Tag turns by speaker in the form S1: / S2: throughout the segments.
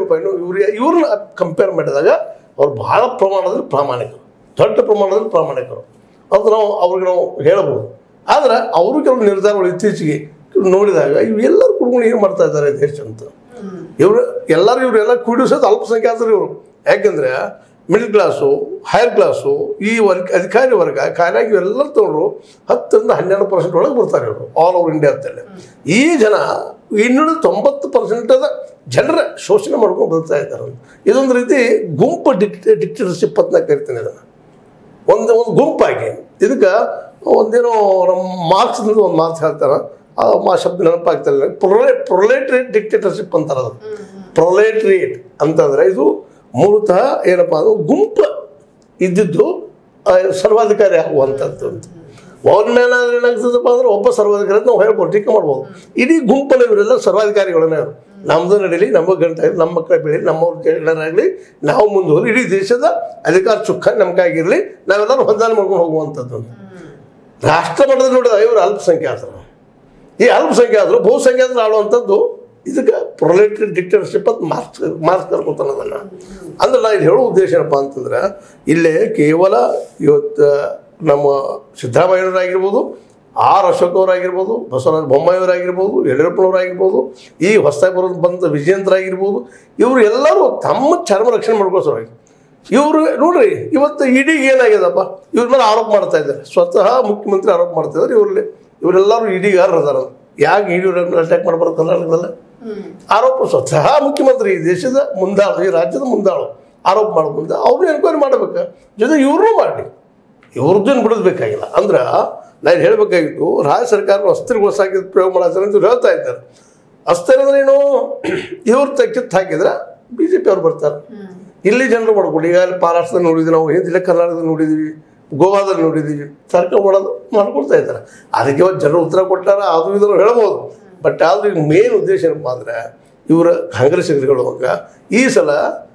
S1: ಯಡಿಯೂರಪ್ಪನೂ ಇವ್ರಿಗೆ ಇವ್ರನ್ನ ಕಂಪೇರ್ ಮಾಡಿದಾಗ ಅವ್ರು ಬಹಳ ಪ್ರಮಾಣದಲ್ಲಿ ಪ್ರಾಮಾಣಿಕರು ದೊಡ್ಡ ಪ್ರಮಾಣದಲ್ಲಿ ಪ್ರಾಮಾಣಿಕರು ಅದು ನಾವು ಅವ್ರಿಗೆ ನಾವು ಹೇಳಬಹುದು ಆದರೆ ಅವರು ಕೆಲವು ನಿರ್ಧಾರಗಳು ಇತ್ತೀಚೆಗೆ ನೋಡಿದಾಗ ಇವು ಎಲ್ಲರೂ ಕುಡ್ಕೊಂಡು ಏನು ಮಾಡ್ತಾ ಇದ್ದಾರೆ ದೇಶ ಅಂತ ಇವರು ಎಲ್ಲರೂ ಇವರೆಲ್ಲ ಕೂಡಿಸೋದು ಅಲ್ಪಸಂಖ್ಯಾತರು ಇವರು ಯಾಕೆಂದ್ರೆ ಮಿಡಲ್ ಕ್ಲಾಸು ಹೈಯರ್ ಕ್ಲಾಸು ಈ ವರ್ಗ ಅಧಿಕಾರಿ ವರ್ಗ ಕಾರ್ಯಾಗಿ ಇವೆಲ್ಲ ತಗೊಂಡ್ರು ಹತ್ತರಿಂದ ಹನ್ನೆರಡು ಪರ್ಸೆಂಟ್ ಒಳಗೆ ಬರ್ತಾರೆ ಇವರು ಆಲ್ ಓವರ್ ಇಂಡಿಯಾ ಅಂತೇಳಿ ಈ ಜನ ಇನ್ನೂರ ತೊಂಬತ್ತು ಪರ್ಸೆಂಟದ ಜನರ ಶೋಷಣೆ ಮಾಡ್ಕೊಂಡು ಬರ್ತಾ ಇದ್ದಾರೆ ಇದೊಂದು ರೀತಿ ಗುಂಪು ಡಿಕ್ ಡಿಕ್ಟೇಟರ್ಶಿಪ್ ಅಂತ ಕರಿತೀನಿ ಇದನ್ನು ಒಂದು ಒಂದು ಗುಂಪಾಗಿ ಇದಕ್ಕೆ ಒಂದೇನೋ ನಮ್ಮ ಮಾರ್ಕ್ಸ್ ಒಂದು ಮಾತು ಹೇಳ್ತಾರೆ ಆ ಮಾ ಶಬ್ದ ನೆನಪಾಗ್ತಿಲ್ಲ ಪ್ರೊಲೆ ಪ್ರೊಲೇಟ್ರೇಟ್ ಡಿಕ್ಟೇಟರ್ಶಿಪ್ ಅಂತಾರೆ ಅದು ಪ್ರೊಲೇಟ್ರೇಟ್ ಅಂತಂದ್ರೆ ಇದು ಮೂಲತಃ ಏನಪ್ಪ ಅದು ಗುಂಪು ಇದ್ದಿದ್ದು ಆ, ಸರ್ವಾಧಿಕಾರಿ ಆಗುವಂಥದ್ದು ಅಂತ ಅವ್ರ ಮೇಲೆ ಏನಾಗ್ತದಪ್ಪ ಅಂದ್ರೆ ಒಬ್ಬ ಸರ್ವಾಧಿಕಾರಿ ಅಂತ ನಾವು ಹೇಳ್ಬೋದು ಟೀಕೆ ಮಾಡ್ಬೋದು ಇಡೀ ಗುಂಪಲ್ಲಿ ಇವರೆಲ್ಲ ಸರ್ವಾಧಿಕಾರಿಗಳನ್ನೇ ಅವರು ನಮ್ಮದು ನಡೀಲಿ ನಮ್ಮ ಗಂಟ ನಮ್ಮ ಮಕ್ಕಳ ಬೆಳೀಲಿ ನಮ್ಮವ್ರ ಜನರಾಗಲಿ ನಾವು ಮುಂದುವರಿ ಇಡೀ ದೇಶದ ಅಧಿಕಾರ ಚುಕ್ಕ ನಮ್ಮ ಕೈಗಿರಲಿ ನಾವೆಲ್ಲರೂ ಹೊಂದಾಣ ಮಾಡ್ಕೊಂಡು ಹೋಗುವಂಥದ್ದು ರಾಷ್ಟ್ರ ಮಟ್ಟದಲ್ಲಿ ನೋಡಿದ ಇವರು ಅಲ್ಪಸಂಖ್ಯಾತರು ಈ ಅಲ್ಪಸಂಖ್ಯಾತರು ಬಹುಸಂಖ್ಯಾತರು ಆಳುವಂಥದ್ದು ಇದಕ್ಕೆ ಪ್ರೊಲೇಟರಿ ಡಿಕ್ಟೇಟರ್ಶಿಪ್ ಅಂತ ಮಾರ್ಕ್ಸ್ ಮಾರ್ಕ್ಸ್ ಕರ್ಕೊತಾನೆ ಅದನ್ನು ಅಂದ್ರೆ ನಾ ಇದು ಹೇಳೋ ಉದ್ದೇಶ ಏನಪ್ಪ ಅಂತಂದ್ರೆ ಇಲ್ಲೇ ಕೇವಲ ಇವತ್ತು ನಮ್ಮ ಸಿದ್ದರಾಮಯ್ಯನವರಾಗಿರ್ಬೋದು ಆರ್ ಅಶೋಕ್ ಅವರಾಗಿರ್ಬೋದು ಬಸವರಾಜ ಬೊಮ್ಮಾಯಿಯವರಾಗಿರ್ಬೋದು ಯಡಿಯೂರಪ್ಪನವರಾಗಿರ್ಬೋದು ಈ ಹೊಸದಾಗಿ ಬರೋದು ಬಂದ ವಿಜಯೇಂದ್ರ ಆಗಿರ್ಬೋದು ಇವರು ಎಲ್ಲರೂ ತಮ್ಮ ಚರ್ಮ ರಕ್ಷಣೆ ಮಾಡ್ಕೊಳ್ಳೋಸರಾಗಿ ಇವರು ನೋಡ್ರಿ ಇವತ್ತು ಇಡೀ ಏನಾಗ್ಯದಪ್ಪ ಇವ್ರ ಮೇಲೆ ಆರೋಪ ಮಾಡ್ತಾ ಇದ್ದಾರೆ ಸ್ವತಃ ಮುಖ್ಯಮಂತ್ರಿ ಆರೋಪ ಮಾಡ್ತಾ ಇದ್ದಾರೆ ಇವರಲ್ಲಿ ಇವರೆಲ್ಲರೂ ಇಡಿಗಾರರು ಅದಾರ ಯಾಕೆ ಇಡೀ ಅಟ್ಯಾಕ್ ಮಾಡಬಾರ್ದು ಕರ್ನಾಟಕದಲ್ಲ ಆರೋಪ ಸ್ವತಃ ಮುಖ್ಯಮಂತ್ರಿ ಈ ದೇಶದ ಮುಂದಾಳು ಈ ರಾಜ್ಯದ ಮುಂದಾಳು ಆರೋಪ ಮಾಡೋ ಮುಂದೆ ಅವ್ರು ಎನ್ಕ್ವೈರಿ ಮಾಡಬೇಕು ಜೊತೆ ಇವ್ರನ್ನೂ ಮಾಡಿ ಇವ್ರದ್ದು ಬಿಡೋದು ಬೇಕಾಗಿಲ್ಲ ಅಂದ್ರೆ ನಾನು ಹೇಳಬೇಕಾಗಿತ್ತು ರಾಜ್ಯ ಸರ್ಕಾರ ಅಸ್ತ್ರಗೊಳಿಸಾಕಿದ ಪ್ರಯೋಗ ಮಾಡ್ತಾರೆ ಅಂತ ಇವ್ರು ಹೇಳ್ತಾ ಇದ್ದಾರೆ ಅಸ್ತ್ರ ಅಂದ್ರೆ ಏನು ಇವ್ರು ಕಿತ್ತು ಹಾಕಿದ್ರೆ ಬಿ ಜೆ ಪಿ ಅವ್ರು ಬರ್ತಾರೆ ಇಲ್ಲಿ ಜನರು ಮಾಡ್ಕೊಂಡು ಈಗ ಅಲ್ಲಿ ಮಹಾರಾಷ್ಟ್ರದಲ್ಲಿ ನೋಡಿದ್ವಿ ನಾವು ಹಿಂದಿಲ್ಲ ಕರ್ನಾಟಕದಲ್ಲಿ ನೋಡಿದ್ದೀವಿ ಗೋವಾದಲ್ಲಿ ನೋಡಿದ್ದೀವಿ ಸರ್ಕಾರ ಮಾಡೋದು ಮಾಡ್ಕೊಳ್ತಾ ಇದ್ದಾರೆ ಅದಕ್ಕೆ ಇವತ್ತು ಜನರು ಉತ್ತರ ಕೊಟ್ಟಾರ ಅದು ಇದನ್ನು ಹೇಳ್ಬೋದು ಬಟ್ ಆದ್ರೆ ಈಗ ಮೇನ್ ಉದ್ದೇಶ ಏನಪ್ಪ ಅಂದ್ರೆ ಇವರ ಕಾಂಗ್ರೆಸ್ಸಿಗರುಗಳು ಅವಾಗ ಈ ಸಲ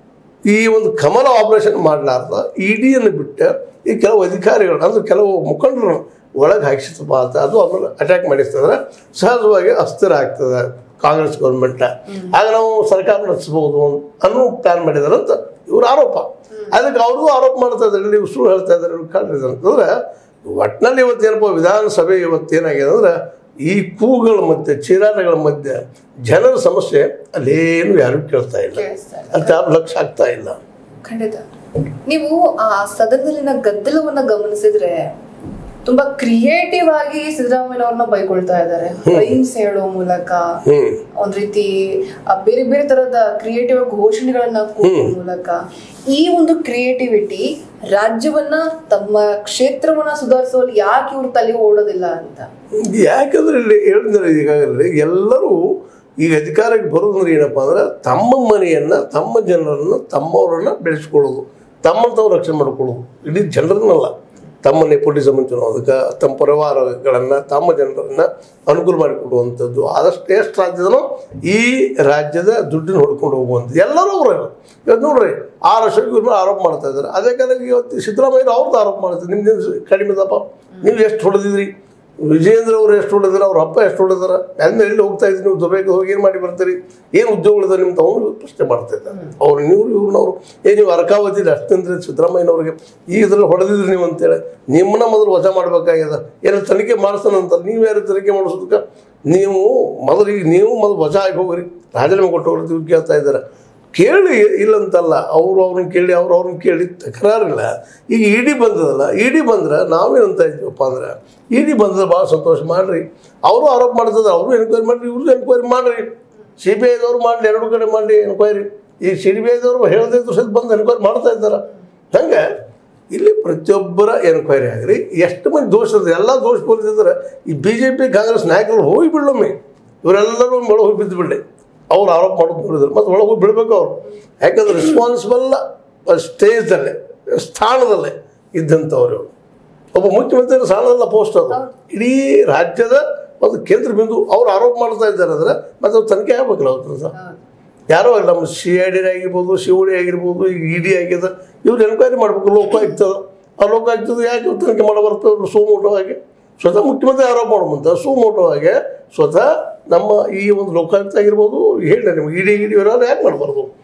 S1: ಈ ಒಂದು ಕಮಲ ಆಪರೇಷನ್ ಮಾಡಲಾರ್ದ ಇಡಿಯನ್ನು ಬಿಟ್ಟು ಈ ಕೆಲವು ಅಧಿಕಾರಿಗಳು ಅಂದ್ರೆ ಕೆಲವು ಮುಖಂಡರು ಒಳಗೆ ಹಾಕಿಸ್ತಪ್ಪ ಅಂತ ಅದು ಆಮೇಲೆ ಅಟ್ಯಾಕ್ ಮಾಡಿಸ್ತಂದ್ರೆ ಸಹಜವಾಗಿ ಅಸ್ಥಿರ ಆಗ್ತದೆ ಕಾಂಗ್ರೆಸ್ ಗೌರ್ಮೆಂಟ್ ಆಗ ನಾವು ಸರ್ಕಾರ ನಡೆಸ್ಬೋದು ಅನ್ನೋ ಪ್ಲಾನ್ ಮಾಡಿದಾರೆ ಅಂತ ಇವ್ರ ಆರೋಪ ಅದಕ್ಕೆ ಅವ್ರಿಗೂ ಆರೋಪ ಮಾಡ್ತಾ ಇದ್ದಾರೆ ನೀವು ಸುಳ್ಳು ಹೇಳ್ತಾ ಇದ್ದಾರೆ ಇವ್ರು ಕಾಣ್ರಿ ಅಂತಂದ್ರೆ ಒಟ್ಟಿನಲ್ಲಿ ಇವತ್ತೇನಪ್ಪ ವಿಧಾನಸಭೆ ಇವತ್ತೇನಾಗಿದೆ ಅಂದ್ರೆ ಈ ಕೂಗಳ ಮಧ್ಯೆ ಚೀರಾಟಗಳ ಮಧ್ಯೆ ಜನರ ಸಮಸ್ಯೆ ಅಲ್ಲೇನು ಯಾರು ಕೇಳ್ತಾ ಇಲ್ಲ
S2: ಕೇಳಿಸ್ತಾ ಇಲ್ಲ.
S1: ಅಂತ ಯಾರು ಲಕ್ಷ ಆಗ್ತಾ ಇಲ್ಲ
S2: ಖಂಡಿತ ನೀವು ಆ ಸದನದಲ್ಲಿನ ಗದ್ದಲವನ್ನ ಗಮನಿಸಿದ್ರೆ ತುಂಬಾ ಕ್ರಿಯೇಟಿವ್ ಆಗಿ ಸಿದ್ದರಾಮಯ್ಯನವ್ರನ್ನ ಬೈಕೊಳ್ತಾ ಇದ್ದಾರೆ ರೈಮ್ಸ್ ಹೇಳೋ ಮೂಲಕ
S1: ಹ್ಮ್
S2: ಒಂದ್ ರೀತಿ ಆ ಬೇರೆ ಬೇರೆ ತರದ ಕ್ರಿಯೇಟಿವ್ ಘೋಷಣೆಗಳನ್ನ ಕೂಡೋ ಮೂಲಕ ಈ ಒಂದು ಕ್ರಿಯೇಟಿವಿಟಿ ರಾಜ್ಯವನ್ನ ತಮ್ಮ ಕ್ಷೇತ್ರವನ್ನ ಸುಧಾರಿಸುವಲ್ಲಿ ಯಾಕೆ ಇವ್ರ ತಲೆ ಓಡೋದಿಲ್ಲ ಅಂತ
S1: ಯಾಕಂದ್ರೆ ಇಲ್ಲಿ ಹೇಳಿದ್ರೆ ಈಗಾಗಲೇ ಎಲ್ಲರೂ ಈಗ ಅಧಿಕಾರಕ್ಕೆ ಬರೋದಂದ್ರೆ ಏನಪ್ಪ ಅಂದ್ರೆ ತಮ್ಮ ಮನೆಯನ್ನ ತಮ್ಮ ಜನರನ್ನ ತಮ್ಮವರನ್ನ ಬೆಳೆಸ್ಕೊಳ್ಳೋದು ತಮ್ಮನ್ನು ತಾವು ರಕ್ಷಣೆ ಮಾಡ್ಕೊಳ್ಳೋದು ಇಡೀ ಜನರನ್ನಲ್ಲ ತಮ್ಮ ನೆಪೋಟಿಸಮ್ ಅಂತ ನಾವು ಅದಕ್ಕೆ ತಮ್ಮ ಪರಿವಾರಗಳನ್ನು ತಮ್ಮ ಜನರನ್ನ ಅನುಕೂಲ ಮಾಡಿಕೊಡುವಂಥದ್ದು ಆದಷ್ಟು ಎಷ್ಟು ರಾಜ್ಯದನೋ ಈ ರಾಜ್ಯದ ದುಡ್ಡನ್ನು ಹೊಡ್ಕೊಂಡು ಹೋಗುವಂಥದ್ದು ಎಲ್ಲರೂ ಅವರು ಇವತ್ತು ನೋಡ್ರಿ ಆರು ವರ್ಷಕ್ಕೆ ಇವ್ರ ಮೇಲೆ ಆರೋಪ ಮಾಡ್ತಾ ಇದ್ದಾರೆ ಅದೇ ಕಾಲಕ್ಕೆ ಇವತ್ತು ಸಿದ್ದರಾಮಯ್ಯ ಅವ್ರದ್ದು ಆರೋಪ ಮಾಡ್ತಾರೆ ನಿಮ್ದು ಕಡಿಮೆ ಇದಪ್ಪ ನೀವು ಎಷ್ಟು ಹೊಡೆದಿದ್ರಿ ವಿಜಯೇಂದ್ರ ಅವರು ಎಷ್ಟು ಹೊಡೆದಾರ ಅವ್ರ ಅಪ್ಪ ಎಷ್ಟು ಹೊಡೆದಾರ ಎಲ್ಲ ಎಲ್ಲಿ ಹೋಗ್ತಾ ಇದ್ರಿ ನೀವು ದುಬೈಗೆ ಹೋಗಿ ಏನು ಮಾಡಿ ಬರ್ತೀರಿ ಏನು ಉದ್ಯೋಗಗಳಿದೆ ನಿಮ್ಮ ತಗೊಂಡು ಪ್ರಶ್ನೆ ಮಾಡ್ತಾ ಇದ್ದಾರೆ ಅವ್ರು ನೀವು ಇವ್ರನ್ನವ್ರು ಏ ನೀವು ಅರ್ಕಾವತಿ ಅಷ್ಟಂದ್ರೆ ಸಿದ್ದರಾಮಯ್ಯನವ್ರಿಗೆ ಈ ಇದ್ರಲ್ಲಿ ಹೊಡೆದಿದ್ರಿ ನೀವು ಅಂತೇಳಿ ನಿಮ್ಮನ್ನ ಮೊದಲು ವಜಾ ಮಾಡಬೇಕಾಗ್ಯದ ಏನು ತನಿಖೆ ಮಾಡಿಸ್ತಾನಂತಾರೆ ನೀವು ಯಾರು ತನಿಖೆ ಮಾಡಿಸೋದಕ್ಕೆ ನೀವು ಮೊದಲು ಈಗ ನೀವು ಮೊದಲು ವಜಾ ಆಗಿ ಹೋಗ್ರಿ ರಾಜೀನಾಮೆ ಕೊಟ್ಟು ಹೋಗ್ರಿ ಇವ್ರು ಕೇಳ್ತಾ ಇದ್ದಾರೆ ಕೇಳಿ ಇಲ್ಲಂತಲ್ಲ ಅವ್ರು ಅವ್ರನ್ನ ಕೇಳಿ ಅವ್ರು ಅವ್ರನ್ನ ಕೇಳಿ ತಕರಾರಿಲ್ಲ ಈಗ ಇಡಿ ಬಂದದಲ್ಲ ಇಡಿ ಬಂದ್ರೆ ನಾವೇನಂತ ಇದ್ದೀವಪ್ಪ ಅಂದ್ರೆ ಇಡಿ ಬಂದ್ರೆ ಭಾಳ ಸಂತೋಷ ಮಾಡ್ರಿ ಅವರು ಆರೋಪ ಮಾಡ್ತದ ಅವರು ಎನ್ಕ್ವೈರಿ ಮಾಡ್ರಿ ಇವ್ರದ್ದು ಎನ್ಕ್ವೈರಿ ಮಾಡ್ರಿ ಸಿ ಬಿ ಐದವ್ರು ಮಾಡಲಿ ಎರಡು ಕಡೆ ಮಾಡಲಿ ಎನ್ಕ್ವೈರಿ ಈ ಸಿ ಬಿ ಐದವ್ರು ಹೇಳದೇ ಇದ್ರು ಸಹಿತ ಬಂದು ಎನ್ಕ್ವೈರಿ ಮಾಡ್ತಾ ಇದ್ದಾರೆ ಹಂಗೆ ಇಲ್ಲಿ ಪ್ರತಿಯೊಬ್ಬರ ಎನ್ಕ್ವೈರಿ ಆಗಲಿ ಎಷ್ಟು ಮಂದಿ ದೋಷ ಇರ್ತದೆ ಎಲ್ಲ ದೋಷ ಪೂರಿಸಿದ್ರೆ ಈ ಬಿ ಜೆ ಪಿ ಕಾಂಗ್ರೆಸ್ ನಾಯಕರು ಹೋಗಿ ಬಿಡೊಮ್ಮೆ ಇವರೆಲ್ಲರೂ ಒಳಗೆ ಹೋಗಿ ಬಿದ್ದು ಬಿಡಲಿ ಅವ್ರು ಆರೋಪ ಮಾಡೋದು ನೋಡಿದ್ರು ಮತ್ತು ಒಳಗೆ ಹೋಗಿ ಬಿಡಬೇಕು ಅವರು ಯಾಕಂದ್ರೆ ರೆಸ್ಪಾನ್ಸಿಬಲ್ ಸ್ಟೇಜ್ದಲ್ಲೇ ಸ್ಥಾನದಲ್ಲೇ ಇದ್ದಂಥವ್ರು ಇವ್ರು. ಒಬ್ಬ ಮುಖ್ಯಮಂತ್ರಿ ಸ್ಥಾನದಲ್ಲ ಪೋಸ್ಟ್ ಅದು ಇಡೀ ರಾಜ್ಯದ ಒಂದು ಕೇಂದ್ರ ಬಿಂದು ಅವ್ರು ಆರೋಪ ಮಾಡ್ತಾ ಇದ್ದಾರೆ ಅಂದರೆ ಮತ್ತು ಅವ್ರು ತನಿಖೆ ಆಗ್ಬೇಕಲ್ಲ ಅವ್ರ ಸಹ ಯಾರೋ ಅಲ್ಲ ನಮ್ಮ ಸಿ ಐ ಡಿ ಆಗಿರ್ಬೋದು ಸಿ ಡಿ ಆಗಿರ್ಬೋದು ಈಗ ಇ ಡಿ ಆಗಿದೆ ಇವ್ರು ಎನ್ಕ್ವೈರಿ ಮಾಡಬೇಕು ಲೋಕಾಯುಕ್ತದ ಆ ಲೋಕಾಯುಕ್ತದ ಯಾಕೆ ಇವ್ರು ತನಿಖೆ ಮಾಡೋ ಬರ್ತದೆ ಸುಮೋಟವಾಗಿ ಸ್ವತಃ ಮುಖ್ಯಮಂತ್ರಿ ಆರೋಪ ಮಾಡುವಂತ ಸುಮೋಟವಾಗಿ ಸ್ವತಃ ನಮ್ಮ ಈ ಒಂದು ಲೋಕಾಯುಕ್ತ ಆಗಿರ್ಬೋದು ಹೇಳಿ ನಿಮ್ಗೆ ಇಡಿ ಇಡಿ ಇರೋರು ಯಾಕೆ ಮಾಡಬಾರ್ದು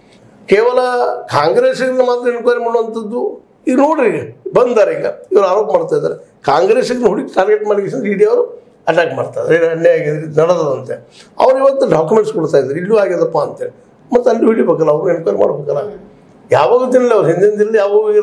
S1: ಕೇವಲ ಕಾಂಗ್ರೆಸ್ಸಿಗೆ ಮಾತ್ರ ಎನ್ಕ್ವೈರಿ ಮಾಡುವಂಥದ್ದು ಈಗ ನೋಡ್ರಿ ಈಗ ಬಂದಾರೆ ಈಗ ಇವರು ಆರೋಪ ಮಾಡ್ತಾ ಇದ್ದಾರೆ ಕಾಂಗ್ರೆಸ್ಸಿಗೆ ಹುಡುಕಿ ಟಾರ್ಗೆಟ್ ಮಾಡಿ ಇಡಿ ಅವರು ಅಟ್ಯಾಕ್ ಮಾಡ್ತಾ ಇದ್ದಾರೆ ಏನು ಅನ್ಯಾಯ ಆಗಿದೆ ಇದು ನಡೆದದಂತೆ ಅವ್ರು ಇವತ್ತು ಡಾಕ್ಯುಮೆಂಟ್ಸ್ ಕೊಡ್ತಾ ಇದ್ದಾರೆ ಇಲ್ಲೂ ಆಗ್ಯದಪ್ಪ ಅಂತೇಳಿ ಮತ್ತು ಅಲ್ಲಿ ಹಿಡಿಬೇಕಲ್ಲ ಅವ್ರು ಎನ್ಕ್ವೈರಿ ಮಾಡ್ಬೇಕಲ್ಲ ಯಾವಾಗ ದಿನ ಅವ್ರು ಹಿಂದಿನ ದಿನ ಯಾವಾಗ